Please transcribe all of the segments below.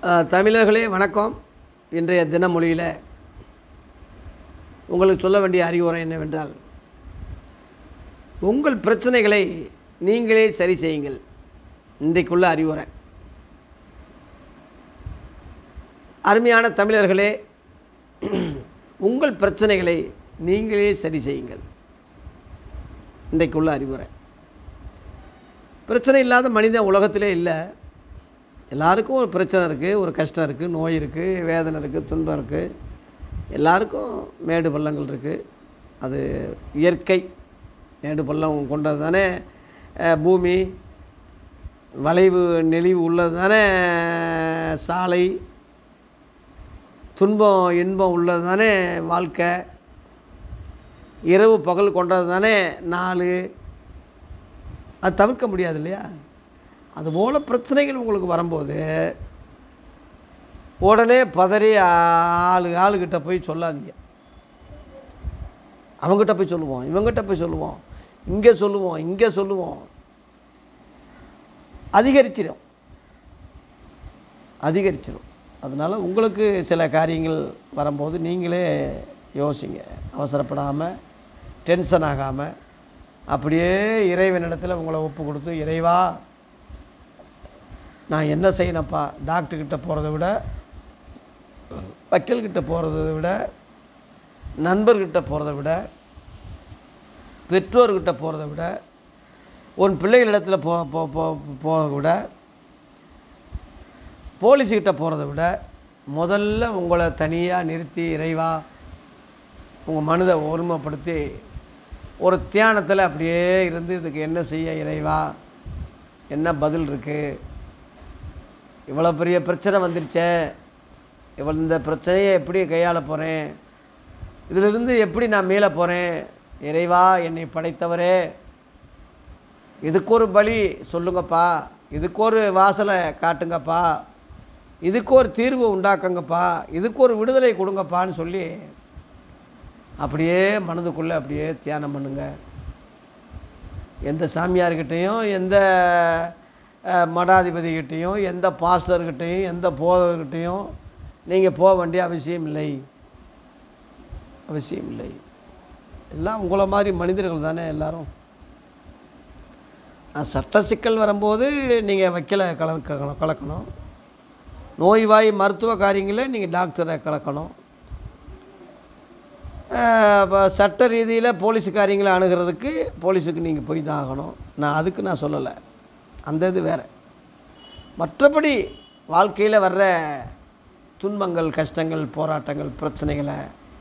அஹ், தமிழர்களே வணக்கம் இன்றைய தினமொழியில் உங்களுக்கு சொல்ல வேண்டிய அறிவுரை என்னவென்றால் உங்கள் பிரச்சனைகளை நீங்களே சரி செய்யுங்கள் இன்றைக்குள்ள அறிவுரை அருமையான தமிழர்களே உங்கள் பிரச்சனைகளை நீங்களே சரி செய்யுங்கள் இன்றைக்குள்ள அறிவுரை பிரச்சனை இல்லாத மனிதன் உலகத்திலே இல்லை எல்லாருக்கும் ஒரு பிரச்சனை இருக்குது ஒரு கஷ்டம் இருக்குது நோய் இருக்குது வேதனை இருக்குது துன்பம் இருக்குது எல்லாருக்கும் மேடு பள்ளங்கள் இருக்குது அது இயற்கை மேடு பள்ளம் கொண்டது தானே அஹ், பூமி வளைவு நெளிவு உள்ளது தானே சாலை துன்பம் இன்பம் உள்ளது தானே வாழ்க்கை இரவு பகல் கொண்டது தானே நாள் அது தவிர்க்க முடியாது இல்லையா அதுபோல் பிரச்சனைகள் உங்களுக்கு வரும்போது உடனே பதறி ஆளு ஆளுகிட்ட போய் சொல்லாதீங்க அவங்ககிட்ட போய் சொல்லுவோம் இவங்ககிட்ட போய் சொல்லுவோம் இங்கே சொல்லுவோம் இங்கே சொல்லுவோம் அதிகரிச்சிடும் அதிகரிச்சிடும் அதனால் உங்களுக்கு சில காரியங்கள் வரும்போது நீங்களே யோசிங்க அவசரப்படாமல் டென்ஷன் ஆகாமல் அப்படியே இறைவனிடத்தில் உங்களை ஒப்பு கொடுத்து இறைவா நான் என்ன செய்யணும்ப்பா டாக்டர்கிட்ட போகிறத விட வக்கீல்கிட்ட போகிறத விட நண்பர்கிட்ட போகிறத விட பெற்றோர்கிட்ட போகிறத விட உன் பிள்ளைகளிடத்தில் போ போ போ- போகிறத விட போலீஸுக்கிட்ட போகிறத விட முதல்ல உங்களை தனியாக நிறுத்தி இறைவா உங்கள் மனதை ஒருமைப்படுத்தி ஒரு தியானத்தில் அப்படியே இருந்து இதுக்கு என்ன செய்ய இறைவா என்ன பதில் இருக்குது இவ்வளோ பெரிய பிரச்சனை வந்துருச்சே இவ்வளோ இந்த பிரச்சனையை எப்படி கையாள போகிறேன் இதிலிருந்து எப்படி நான் மீள போகிறேன் இறைவா என்னை படைத்தவரே இதுக்கு ஒரு பலி சொல்லுங்கப்பா இதுக்கு ஒரு வாசலை காட்டுங்கப்பா இதுக்கு ஒரு தீர்வு உண்டாக்குங்கப்பா இதுக்கு ஒரு விடுதலை கொடுங்கப்பான்னு சொல்லி அப்படியே மனதுக்குள்ளே அப்படியே தியானம் பண்ணுங்க எந்த சாமியார்கிட்டையும் எந்த அஹ், மடாதிபதிகிட்டையும் எந்த பாஸ்டர்கிட்டையும் எந்த போதர்கிட்டையும் நீங்கள் போக வேண்டிய அவசியம் இல்லை அவசியம் இல்லை எல்லாம் உங்களை மாதிரி மனிதர்கள் தானே எல்லாரும் ஆஹ், சட்ட சிக்கல் வரும்போது நீங்கள் வைக்கல கலக்கணும் கலக்கணும் நோய்வாய் மருத்துவ காரியங்களில் நீங்கள் டாக்டரை கலக்கணும் ஆஹ், இப்போ சட்ட ரீதியில் போலீஸ் காரியங்களை அணுகிறதுக்கு போலீஸுக்கு நீங்கள் போய் தான் ஆகணும் நான் அதுக்கு நான் சொல்லலை அந்த இது வேறு மற்றபடி வாழ்க்கையில் வர்ற துன்பங்கள் கஷ்டங்கள் போராட்டங்கள் பிரச்சனைகளை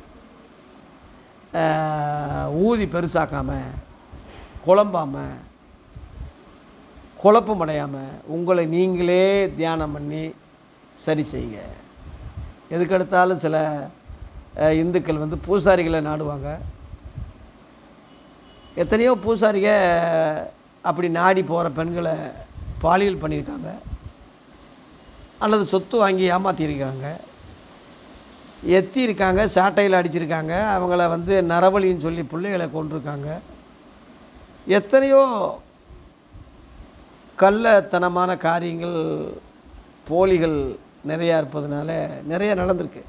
ஆஹ், ஊதி பெருசாக்காமல் குழம்பாமல் குழப்பம் அடையாமல் உங்களை நீங்களே தியானம் பண்ணி சரி செய்யுங்க எதுக்கெடுத்தாலும் சில அஹ், இந்துக்கள் வந்து பூசாரிகளை நாடுவாங்க எத்தனையோ பூசாரிக அப்படி நாடி போகிற பெண்களை பாலியல் பண்ணியிருக்காங்க அல்லது சொத்து வாங்கி ஏமாற்றிருக்காங்க எத்தி இருக்காங்க சாட்டையில் அடிச்சிருக்காங்க அவங்கள வந்து நரபலின்னு சொல்லி பிள்ளைகளை கொண்டிருக்காங்க எத்தனையோ கள்ளத்தனமான காரியங்கள் போலிகள் நிறையா இருப்பதனால நிறைய நடந்திருக்கு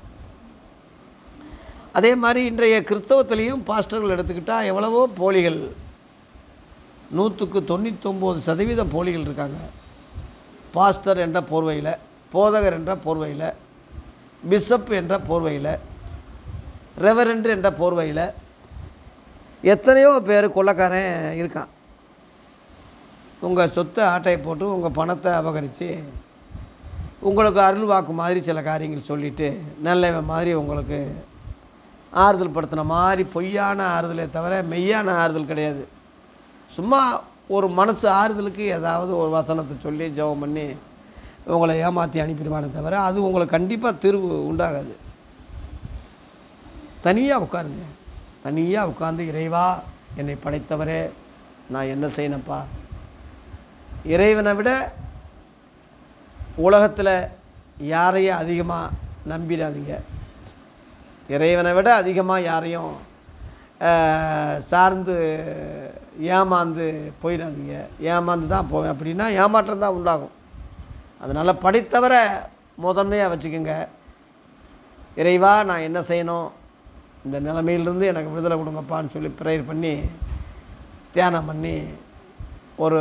அதே மாதிரி இன்றைய கிறிஸ்தவத்திலையும் பாஸ்டர்கள் எடுத்துக்கிட்டால் எவ்வளவோ போலிகள் நூற்றுக்கு தொண்ணூத்தொம்பது சதவீதம் போலிகள் இருக்காங்க பாஸ்டர் என்ற போர்வையில் போதகர் என்ற போர்வையில் பிஷப் என்ற போர்வையில் ரெவரண்ட் என்ற போர்வையில் எத்தனையோ பேர் கொள்ளக்காரன் இருக்கான் உங்கள் சொத்தை ஆட்டையை போட்டு உங்கள் பணத்தை அபகரித்து உங்களுக்கு அருள் வாக்கு மாதிரி சில காரியங்கள் சொல்லிவிட்டு நல்லவன் மாதிரி உங்களுக்கு ஆறுதல் படுத்தின மாதிரி பொய்யான ஆறுதலே தவிர மெய்யான ஆறுதல் கிடையாது சும்மா ஒரு மனசு ஆறுதலுக்கு ஏதாவது ஒரு வசனத்தை சொல்லி ஜெபம் பண்ணி உங்களை ஏமாற்றி அனுப்பிடுவானே தவிர அது உங்களுக்கு கண்டிப்பாக தீர்வு உண்டாகாது தனியாக உட்காருங்க தனியாக உட்காந்து இறைவா என்னை படைத்தவரே நான் என்ன செய்யணும்ப்பா இறைவனை விட உலகத்தில் யாரையும் அதிகமாக நம்பிடாதீங்க இறைவனை விட அதிகமாக யாரையும் ஆஹ், சார்ந்து ஏமாந்து போயிடாதீங்க ஏமாந்து தான் போவேன் அப்படின்னா ஏமாற்றம் தான் உண்டாகும் அதனால் படித்தவரை முதன்மையாக வச்சுக்கோங்க இறைவா நான் என்ன செய்யணும் இந்த நிலைமையிலிருந்து எனக்கு விடுதலை கொடுங்கப்பான்னு சொல்லி ப்ரேயர் பண்ணி தியானம் பண்ணி ஒரு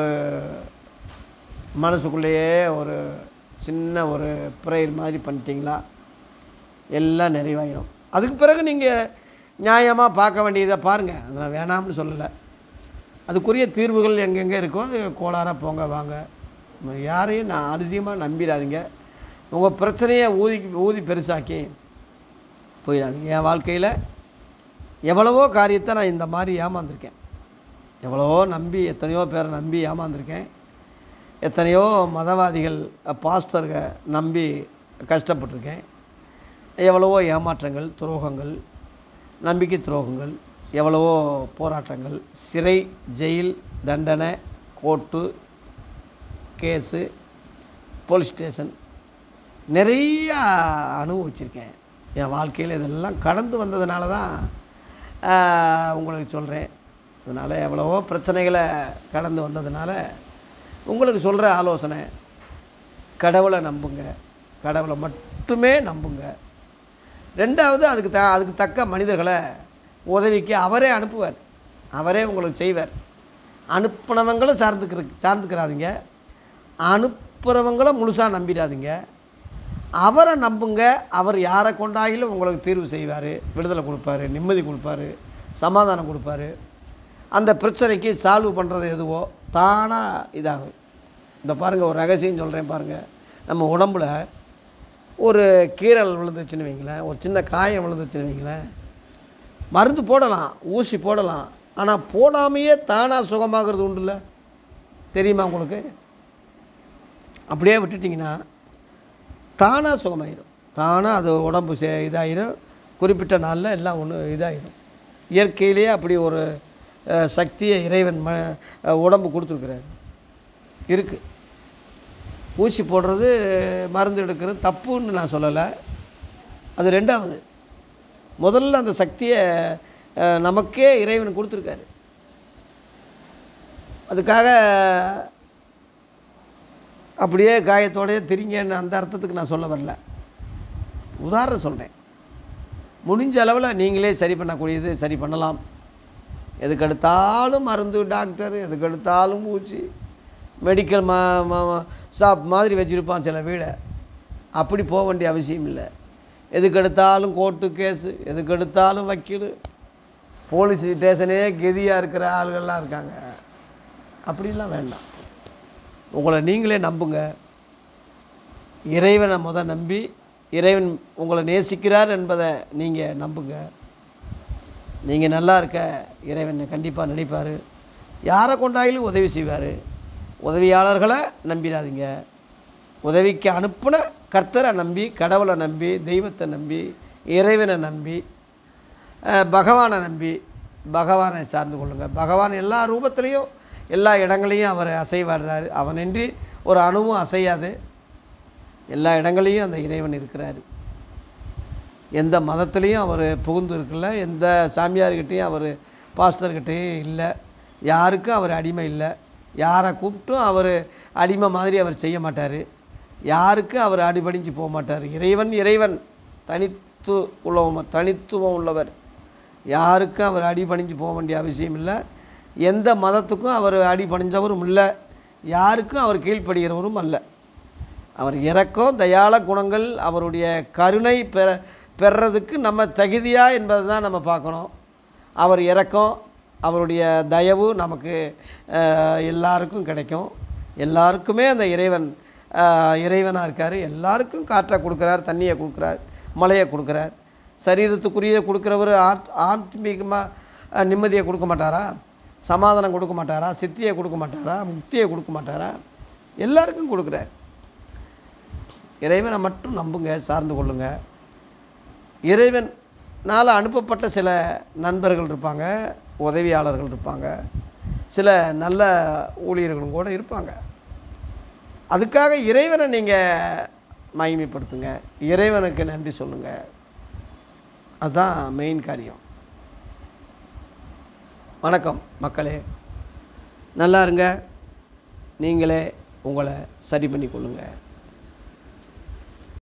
மனசுக்குள்ளேயே ஒரு சின்ன ஒரு ப்ரேயர் மாதிரி பண்ணிட்டீங்களா எல்லாம் நிறைவாயிரும் அதுக்கு பிறகு நீங்கள் நியாயமாக பார்க்க வேண்டியதை பாருங்கள் அதை நான் வேணாம்னு சொல்லலை அதுக்குரிய தீர்வுகள் எங்கெங்கே இருக்கோ அது கோளாறாக போங்க வாங்க யாரையும் நான் அதிகமாக நம்பிடாதீங்க உங்கள் பிரச்சனையை ஊதி ஊதி பெருசாக்கி போயிடாதீங்க என் வாழ்க்கையில் எவ்வளவோ காரியத்தை நான் இந்த மாதிரி ஏமாந்துருக்கேன் எவ்வளவோ நம்பி எத்தனையோ பேரை நம்பி ஏமாந்துருக்கேன் எத்தனையோ மதவாதிகள் பாஸ்டர்க நம்பி கஷ்டப்பட்டிருக்கேன் எவ்வளவோ ஏமாற்றங்கள் துரோகங்கள் நம்பிக்கை துரோகங்கள் எவ்வளவோ போராட்டங்கள் சிறை ஜெயில் தண்டனை கோர்ட்டு கேஸு போலீஸ் ஸ்டேஷன் நிறைய அனுபவிச்சிருக்கேன் என் வாழ்க்கையில் இதெல்லாம் கடந்து வந்ததுனால தான் ஆஹ், உங்களுக்கு சொல்கிறேன் அதனால் எவ்வளவோ பிரச்சனைகளை கடந்து வந்ததுனால உங்களுக்கு சொல்கிற ஆலோசனை கடவுளை நம்புங்க கடவுளை மட்டுமே நம்புங்க ரெண்டாவது அதுக்கு த அதுக்கு தக்க மனிதர்களை உதவிக்கு அவரே அனுப்புவார் அவரே உங்களுக்கு செய்வார் அனுப்புனவங்களும் சார்ந்துக்கிற சார்ந்துக்கிறாதீங்க அனுப்புகிறவங்களும் முழுசாக நம்பிடாதீங்க அவரை நம்புங்க அவர் யாரை கொண்டாயிலும் உங்களுக்கு தீர்வு செய்வார் விடுதலை கொடுப்பாரு நிம்மதி கொடுப்பாரு சமாதானம் கொடுப்பாரு அந்த பிரச்சனைக்கு சால்வ் பண்ணுறது எதுவோ தானாக இதாகும் இந்த பாருங்கள் ஒரு ரகசியம் சொல்கிறேன் பாருங்கள் நம்ம உடம்புல ஒரு கீரல் விழுந்துச்சுன்னு வைங்களேன் ஒரு சின்ன காயம் விழுந்துச்சுன்னு வைங்களேன் மருந்து போடலாம் ஊசி போடலாம் ஆனால் போடாமையே தானாக சுகமாகிறது உண்டுல்ல தெரியுமா உங்களுக்கு அப்படியே விட்டுட்டிங்கன்னா தானாக சுகமாயிரும் தானாக அது உடம்பு சே இதாயிரும் குறிப்பிட்ட நாளில் எல்லாம் ஒன்று இதாயிடும் இயற்கையிலேயே அப்படி ஒரு அஹ், சக்தியை இறைவன் ம அஹ், உடம்பு கொடுத்துருக்குறாரு இருக்குது ஊசி போடுறது மருந்து எடுக்கிறது தப்புன்னு நான் சொல்லலை அது ரெண்டாவது முதல்ல அந்த சக்தியை அஹ், நமக்கே இறைவன் கொடுத்துருக்காரு அதுக்காக அப்படியே காயத்தோடயே திரிங்கன்னு அந்த அர்த்தத்துக்கு நான் சொல்ல வரல உதாரணம் சொல்கிறேன் முடிஞ்ச அளவில் நீங்களே சரி பண்ணக்கூடியது சரி பண்ணலாம் எதுக்கு எடுத்தாலும் மருந்து டாக்டர் எதுக்கு எடுத்தாலும் ஊசி மெடிக்கல் மா மா- ஷாப் மாதிரி வச்சுருப்பான் சில வீடை அப்படி போக வேண்டிய அவசியம் இல்லை எதுக்கு எடுத்தாலும் கோர்ட்டு கேஸு எதுக்கு எடுத்தாலும் வக்கீல் போலீஸ் ஸ்டேஷனே கெதியாக இருக்கிற ஆளுகள்லாம் இருக்காங்க அப்படிலாம் வேண்டாம் உங்களை நீங்களே நம்புங்க இறைவனை முத நம்பி இறைவன் உங்களை நேசிக்கிறார் என்பதை நீங்கள் நம்புங்க நீங்கள் நல்லா இருக்க இறைவன் கண்டிப்பாக நினைப்பார் யாரை கொண்டாயிலும் உதவி செய்வார் உதவியாளர்களை நம்பிடாதீங்க உதவிக்கு அனுப்புன கர்த்தரை நம்பி கடவுளை நம்பி தெய்வத்தை நம்பி இறைவனை நம்பி அஹ், பகவானை நம்பி பகவானை சார்ந்து கொள்ளுங்கள் பகவான் எல்லா ரூபத்திலையும் எல்லா இடங்களையும் அவர் அசைவாடுறாரு அவனின்றி ஒரு அணுவும் அசையாது எல்லா இடங்களையும் அந்த இறைவன் இருக்கிறாரு எந்த மதத்துலேயும் அவர் புகுந்து இருக்கல எந்த சாமியார்கிட்டையும் அவர் பாஸ்டர்கிட்டையும் இல்லை யாருக்கும் அவர் அடிமை இல்லை யாரை கூப்பிட்டும் அவர் அடிமை மாதிரி அவர் செய்ய மாட்டார் யாருக்கும் அவர் அடிபடிஞ்சு போக மாட்டார் இறைவன் இறைவன் தனித்து உள்ளவன் தனித்துவம் உள்ளவர் யாருக்கும் அவர் அடிபணிஞ்சு போக வேண்டிய அவசியம் இல்லை எந்த மதத்துக்கும் அவர் அடிபணிஞ்சவரும் இல்லை யாருக்கும் அவர் கீழ்ப்படுகிறவரும் அல்ல அவர் இரக்கம் தயாள குணங்கள் அவருடைய கருணை பெற பெறறதுக்கு நம்ம தகுதியா என்பதை தான் நம்ம பார்க்கணும் அவர் இரக்கம் அவருடைய தயவு நமக்கு அஹ், எல்லாருக்கும் கிடைக்கும் எல்லாருக்குமே அந்த இறைவன் இறைவனாக இருக்கார் எல்லாருக்கும் காற்றை கொடுக்குறார் தண்ணியை கொடுக்குறார் மழையை கொடுக்குறார் சரீரத்துக்குரிய கொடுக்குறவர் ஆத் ஆத்மீகமாக நிம்மதியை கொடுக்க மாட்டாரா சமாதானம் கொடுக்க மாட்டாரா சித்தியை கொடுக்க மாட்டாரா முக்தியை கொடுக்க மாட்டாரா எல்லாருக்கும் கொடுக்குறார் இறைவனை மட்டும் நம்புங்க சார்ந்து கொள்ளுங்க இறைவனால் அனுப்பப்பட்ட சில நண்பர்கள் இருப்பாங்க உதவியாளர்கள் இருப்பாங்க சில நல்ல ஊழியர்களும் கூட இருப்பாங்க அதுக்காக இறைவனை நீங்கள் மகிமைப்படுத்துங்க இறைவனுக்கு நன்றி சொல்லுங்கள் அதுதான் மெயின் காரியம் வணக்கம் மக்களே நல்லா இருங்க நீங்களே உங்களை சரி பண்ணி கொள்ளுங்கள்